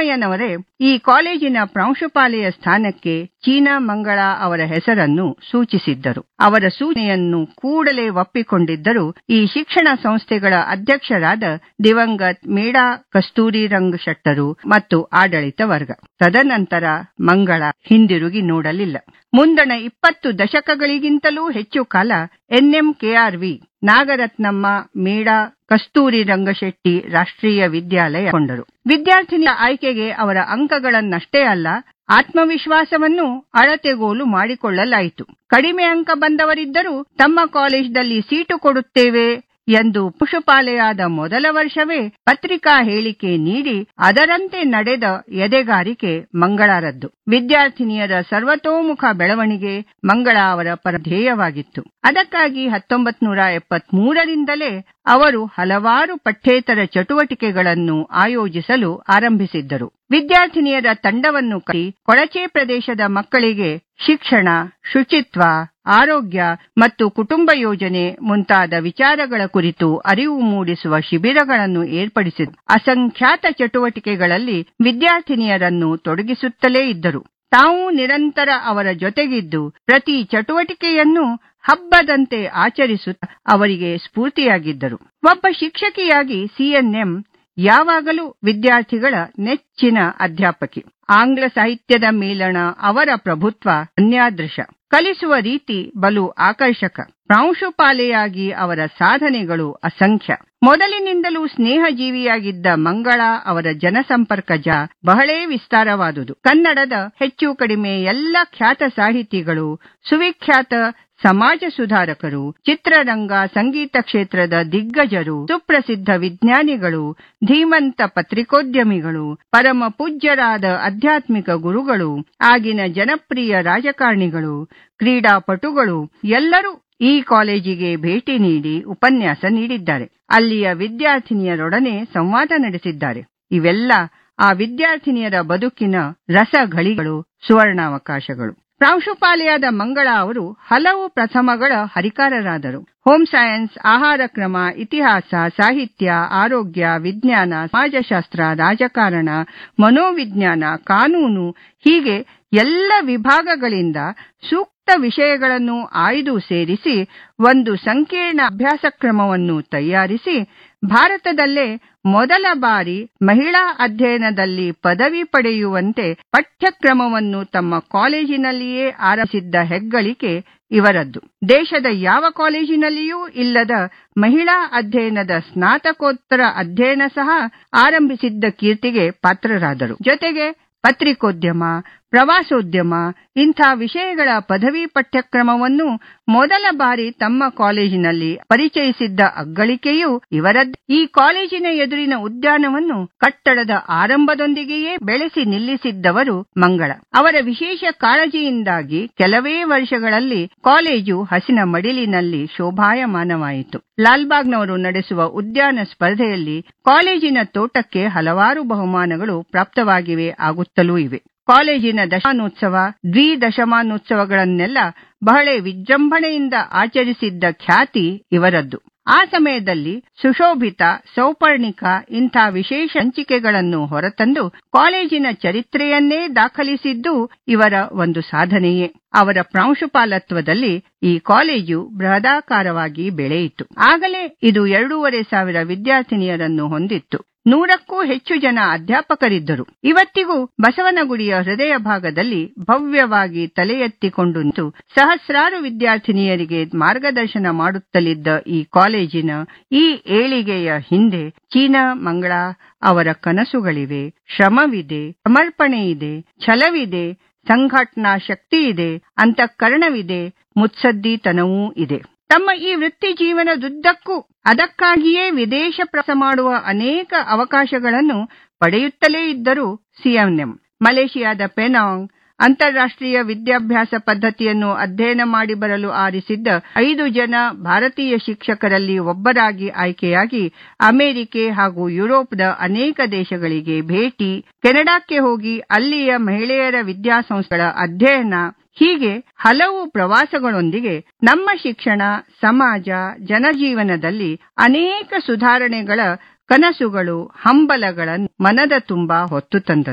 ತಿಮ್ಮಯ್ಯನವರೇ ಈ ಕಾಲೇಜಿನ ಪ್ರಾಂಶುಪಾಲೆಯ ಸ್ಥಾನಕ್ಕೆ ಚೀನಾ ಮಂಗಳ ಅವರ ಹೆಸರನ್ನು ಸೂಚಿಸಿದ್ದರು ಅವರ ಸೂಚನೆಯನ್ನು ಕೂಡಲೇ ಒಪ್ಪಿಕೊಂಡಿದ್ದರು ಈ ಶಿಕ್ಷಣ ಸಂಸ್ಥೆಗಳ ಅಧ್ಯಕ್ಷರಾದ ದಿವಂಗತ್ ಮೇಡಾ ಕಸ್ತೂರಿರಂಗ್ ಶೆಟ್ಟರು ಮತ್ತು ಆಡಳಿತ ವರ್ಗ ತದನಂತರ ಮಂಗಳ ಹಿಂದಿರುಗಿ ನೋಡಲಿಲ್ಲ ಮುಂದಣ ಇಪ್ಪತ್ತು ದಶಕಗಳಿಗಿಂತಲೂ ಹೆಚ್ಚು ಕಾಲ ಎನ್ಎಂಕೆಆರ್ವಿ ನಾಗರತ್ನಮ್ಮ ಮೇಡಾ ಕಸ್ತೂರಿ ರಂಗಶೆಟ್ಟಿ ರಾಷ್ಟ್ರೀಯ ವಿದ್ಯಾಲಯ ಕೊಂಡರು ವಿದ್ಯಾರ್ಥಿನಿಯ ಆಯ್ಕೆಗೆ ಅವರ ಅಂಕಗಳನ್ನಷ್ಟೇ ಅಲ್ಲ ಆತ್ಮವಿಶ್ವಾಸವನ್ನು ಅಳತೆಗೋಲು ಮಾಡಿಕೊಳ್ಳಲಾಯಿತು ಕಡಿಮೆ ಅಂಕ ಬಂದವರಿದ್ದರೂ ತಮ್ಮ ಕಾಲೇಜ್ನಲ್ಲಿ ಸೀಟು ಕೊಡುತ್ತೇವೆ ಎಂದು ಪುಷಪಾಲೆಯಾದ ಮೊದಲ ವರ್ಷವೇ ಪತ್ರಿಕಾ ಹೇಳಿಕೆ ನೀಡಿ ಅದರಂತೆ ನಡೆದ ಎದೆಗಾರಿಕೆ ಮಂಗಳಾರದ್ದು ವಿದ್ಯಾರ್ಥಿನಿಯರ ಸರ್ವತೋಮುಖ ಬೆಳವಣಿಗೆ ಮಂಗಳ ಅವರ ಪರಧ್ಯೇಯವಾಗಿತ್ತು ಅದಕ್ಕಾಗಿ ಹತ್ತೊಂಬತ್ ನೂರ ಎಪ್ಪತ್ಮೂರರಿಂದಲೇ ಅವರು ಹಲವಾರು ಪಠ್ಯೇತರ ಚಟುವಟಿಕೆಗಳನ್ನು ಆಯೋಜಿಸಲು ಆರಂಭಿಸಿದ್ದರು ವಿದ್ಯಾರ್ಥಿನಿಯರ ತಂಡವನ್ನು ಕಟ್ಟಿ ಕೊಳಚೆ ಪ್ರದೇಶದ ಮಕ್ಕಳಿಗೆ ಶಿಕ್ಷಣ ಶುಚಿತ್ವ ಆರೋಗ್ಯ ಮತ್ತು ಕುಟುಂಬ ಯೋಜನೆ ಮುಂತಾದ ವಿಚಾರಗಳ ಕುರಿತು ಅರಿವು ಮೂಡಿಸುವ ಶಿಬಿರಗಳನ್ನು ಏರ್ಪಡಿಸಿದ ಅಸಂಖ್ಯಾತ ಚಟುವಟಿಕೆಗಳಲ್ಲಿ ವಿದ್ಯಾರ್ಥಿನಿಯರನ್ನು ತೊಡಗಿಸುತ್ತಲೇ ಇದ್ದರು ತಾವು ನಿರಂತರ ಅವರ ಜೊತೆಗಿದ್ದು ಪ್ರತಿ ಚಟುವಟಿಕೆಯನ್ನು ಹಬ್ಬದಂತೆ ಆಚರಿಸುತ್ತಾ ಅವರಿಗೆ ಸ್ಫೂರ್ತಿಯಾಗಿದ್ದರು ಒಬ್ಬ ಶಿಕ್ಷಕಿಯಾಗಿ ಸಿಎನ್ಎಂ ಯಾವಾಗಲೂ ವಿದ್ಯಾರ್ಥಿಗಳ ನೆಚ್ಚಿನ ಅಧ್ಯಾಪಕಿ ಆಂಗ್ಲ ಸಾಹಿತ್ಯದ ಮೇಲಣ ಅವರ ಪ್ರಭುತ್ವ ಅನ್ಯಾದೃಶ ಕಲಿಸುವ ರೀತಿ ಬಲು ಆಕರ್ಷಕ ಪ್ರಾಂಶುಪಾಲೆಯಾಗಿ ಅವರ ಸಾಧನೆಗಳು ಅಸಂಖ್ಯ ಮೊದಲಿನಿಂದಲೂ ಸ್ನೇಹಜೀವಿಯಾಗಿದ್ದ ಮಂಗಳ ಅವರ ಜನಸಂಪರ್ಕ ಜ ಬಹಳೇ ವಿಸ್ತಾರವಾದುದು ಕನ್ನಡದ ಹೆಚ್ಚು ಕಡಿಮೆ ಎಲ್ಲ ಖ್ಯಾತ ಸಾಹಿತಿಗಳು ಸುವಿಖ್ಯಾತ ಸಮಾಜ ಸುಧಾರಕರು ಚಿತ್ರರಂಗ ಸಂಗೀತ ಕ್ಷೇತ್ರದ ದಿಗ್ಗಜರು ಸುಪ್ರಸಿದ್ಧ ವಿಜ್ಞಾನಿಗಳು ಧೀಮಂತ ಪತ್ರಿಕೋದ್ಯಮಿಗಳು ಪರಮ ಪೂಜ್ಯರಾದ ಆಧ್ಯಾತ್ಮಿಕ ಗುರುಗಳು ಆಗಿನ ಜನಪ್ರಿಯ ರಾಜಕಾರಣಿಗಳು ಕ್ರೀಡಾಪಟುಗಳು ಎಲ್ಲರೂ ಈ ಕಾಲೇಜಿಗೆ ಭೇಟಿ ನೀಡಿ ಉಪನ್ಯಾಸ ನೀಡಿದ್ದಾರೆ ಅಲ್ಲಿಯ ವಿದ್ಯಾರ್ಥಿನಿಯರೊಡನೆ ಸಂವಾದ ನಡೆಸಿದ್ದಾರೆ ಇವೆಲ್ಲ ಆ ವಿದ್ಯಾರ್ಥಿನಿಯರ ಬದುಕಿನ ರಸಗಳಿಗಳು ಸುವರ್ಣಾವಕಾಶಗಳು ಪ್ರಾಂಶುಪಾಲೆಯಾದ ಮಂಗಳ ಅವರು ಹಲವು ಪ್ರಥಮಗಳ ಹರಿಕಾರರಾದರು ಹೋಮ್ ಸೈನ್ಸ್ ಆಹಾರ ಕ್ರಮ ಇತಿಹಾಸ ಸಾಹಿತ್ಯ ಆರೋಗ್ಯ ವಿಜ್ಞಾನ ಸಮಾಜಶಾಸ್ತ್ರ ರಾಜಕಾರಣ ಮನೋವಿಜ್ಞಾನ ಕಾನೂನು ಹೀಗೆ ಎಲ್ಲ ವಿಭಾಗಗಳಿಂದ ಸೂಕ್ತ ವಿಷಯಗಳನ್ನು ಆಯ್ದು ಸೇರಿಸಿ ಒಂದು ಸಂಕೀರ್ಣ ಅಭ್ಯಾಸ ಕ್ರಮವನ್ನು ತಯಾರಿಸಿ ಭಾರತದಲ್ಲೇ ಮೊದಲ ಬಾರಿ ಮಹಿಳಾ ಅಧ್ಯಯನದಲ್ಲಿ ಪದವಿ ಪಡೆಯುವಂತೆ ಪಠ್ಯಕ್ರಮವನ್ನು ತಮ್ಮ ಕಾಲೇಜಿನಲ್ಲಿಯೇ ಆರಂಭಿಸಿದ್ದ ಹೆಗ್ಗಳಿಕೆ ಇವರದ್ದು ದೇಶದ ಯಾವ ಕಾಲೇಜಿನಲ್ಲಿಯೂ ಇಲ್ಲದ ಮಹಿಳಾ ಅಧ್ಯಯನದ ಸ್ನಾತಕೋತ್ತರ ಅಧ್ಯಯನ ಸಹ ಆರಂಭಿಸಿದ್ದ ಕೀರ್ತಿಗೆ ಪಾತ್ರರಾದರು ಜೊತೆಗೆ ಪತ್ರಿಕೋದ್ಯಮ ಪ್ರವಾಸೋದ್ಯಮ ಇಂಥ ವಿಷಯಗಳ ಪದವಿ ಪಠ್ಯಕ್ರಮವನ್ನು ಮೊದಲ ಬಾರಿ ತಮ್ಮ ಕಾಲೇಜಿನಲ್ಲಿ ಪರಿಚಯಿಸಿದ್ದ ಅಗ್ಗಳಿಕೆಯೂ ಇವರದ್ದು ಈ ಕಾಲೇಜಿನ ಎದುರಿನ ಉದ್ಯಾನವನ್ನು ಕಟ್ಟಡದ ಆರಂಭದೊಂದಿಗೆಯೇ ಬೆಳೆಸಿ ನಿಲ್ಲಿಸಿದ್ದವರು ಮಂಗಳ ಅವರ ವಿಶೇಷ ಕಾಳಜಿಯಿಂದಾಗಿ ಕೆಲವೇ ವರ್ಷಗಳಲ್ಲಿ ಕಾಲೇಜು ಹಸಿನ ಮಡಿಲಿನಲ್ಲಿ ಶೋಭಾಯಮಾನವಾಯಿತು ಲಾಲ್ಬಾಗ್ನವರು ನಡೆಸುವ ಉದ್ಯಾನ ಸ್ಪರ್ಧೆಯಲ್ಲಿ ಕಾಲೇಜಿನ ತೋಟಕ್ಕೆ ಹಲವಾರು ಬಹುಮಾನಗಳು ಪ್ರಾಪ್ತವಾಗಿವೆ ಆಗುತ್ತಲೂ ಇವೆ ಕಾಲೇಜಿನ ದಶಮಾನೋತ್ಸವ ದ್ವಿದಶಮಾನೋತ್ಸವಗಳನ್ನೆಲ್ಲ ಬಹಳ ವಿಜೃಂಭಣೆಯಿಂದ ಆಚರಿಸಿದ್ದ ಖ್ಯಾತಿ ಇವರದ್ದು ಆ ಸಮಯದಲ್ಲಿ ಸುಶೋಭಿತ ಸೌಪರ್ಣಿಕ ಇಂಥ ವಿಶೇಷ ಹಂಚಿಕೆಗಳನ್ನು ಹೊರತಂದು ಕಾಲೇಜಿನ ಚರಿತ್ರೆಯನ್ನೇ ದಾಖಲಿಸಿದ್ದು ಇವರ ಒಂದು ಸಾಧನೆಯೇ ಅವರ ಪ್ರಾಂಶುಪಾಲತ್ವದಲ್ಲಿ ಈ ಕಾಲೇಜು ಬೃಹದಾಕಾರವಾಗಿ ಬೆಳೆಯಿತು ಆಗಲೇ ಇದು ಎರಡೂವರೆ ಸಾವಿರ ವಿದ್ಯಾರ್ಥಿನಿಯರನ್ನು ಹೊಂದಿತ್ತು ನೂರಕ್ಕೂ ಹೆಚ್ಚು ಜನ ಅಧ್ಯಾಪಕರಿದ್ದರು ಇವತ್ತಿಗೂ ಬಸವನಗುಡಿಯ ಹೃದಯ ಭಾಗದಲ್ಲಿ ಭವ್ಯವಾಗಿ ತಲೆ ಎತ್ತಿಕೊಂಡು ನಿಂತು ಸಹಸ್ರಾರು ವಿದ್ಯಾರ್ಥಿನಿಯರಿಗೆ ಮಾರ್ಗದರ್ಶನ ಮಾಡುತ್ತಲಿದ್ದ ಈ ಕಾಲೇಜಿನ ಈ ಏಳಿಗೆಯ ಹಿಂದೆ ಚೀನಾ ಮಂಗಳ ಅವರ ಕನಸುಗಳಿವೆ ಶ್ರಮವಿದೆ ಸಮರ್ಪಣೆ ಇದೆ ಛಲವಿದೆ ಸಂಘಟನಾ ಶಕ್ತಿ ಇದೆ ಅಂತಃಕರಣವಿದೆ ಮುತ್ಸದ್ದಿತನವೂ ಇದೆ ತಮ್ಮ ಈ ವೃತ್ತಿ ಜೀವನದುದ್ದಕ್ಕೂ ಅದಕ್ಕಾಗಿಯೇ ವಿದೇಶ ಪ್ರವಾಸ ಮಾಡುವ ಅನೇಕ ಅವಕಾಶಗಳನ್ನು ಪಡೆಯುತ್ತಲೇ ಇದ್ದರು ಸಿಎಂಎಂ ಮಲೇಷಿಯಾದ ಪೆನಾಂಗ್ ಅಂತಾರಾಷ್ಟ್ರೀಯ ವಿದ್ಯಾಭ್ಯಾಸ ಪದ್ಧತಿಯನ್ನು ಅಧ್ಯಯನ ಮಾಡಿ ಬರಲು ಆರಿಸಿದ್ದ ಐದು ಜನ ಭಾರತೀಯ ಶಿಕ್ಷಕರಲ್ಲಿ ಒಬ್ಬರಾಗಿ ಆಯ್ಕೆಯಾಗಿ ಅಮೆರಿಕೆ ಹಾಗೂ ಯುರೋಪ್ದ ಅನೇಕ ದೇಶಗಳಿಗೆ ಭೇಟಿ ಕೆನಡಾಕ್ಕೆ ಹೋಗಿ ಅಲ್ಲಿಯ ಮಹಿಳೆಯರ ವಿದ್ಯಾಸಂಸ್ಥೆಗಳ ಅಧ್ಯಯನ ಹೀಗೆ ಹಲವು ಪ್ರವಾಸಗಳೊಂದಿಗೆ ನಮ್ಮ ಶಿಕ್ಷಣ ಸಮಾಜ ಜನಜೀವನದಲ್ಲಿ ಅನೇಕ ಸುಧಾರಣೆಗಳ ಕನಸುಗಳು ಹಂಬಲಗಳನ್ನು ಮನದ ತುಂಬ ಹೊತ್ತು ತಂದರು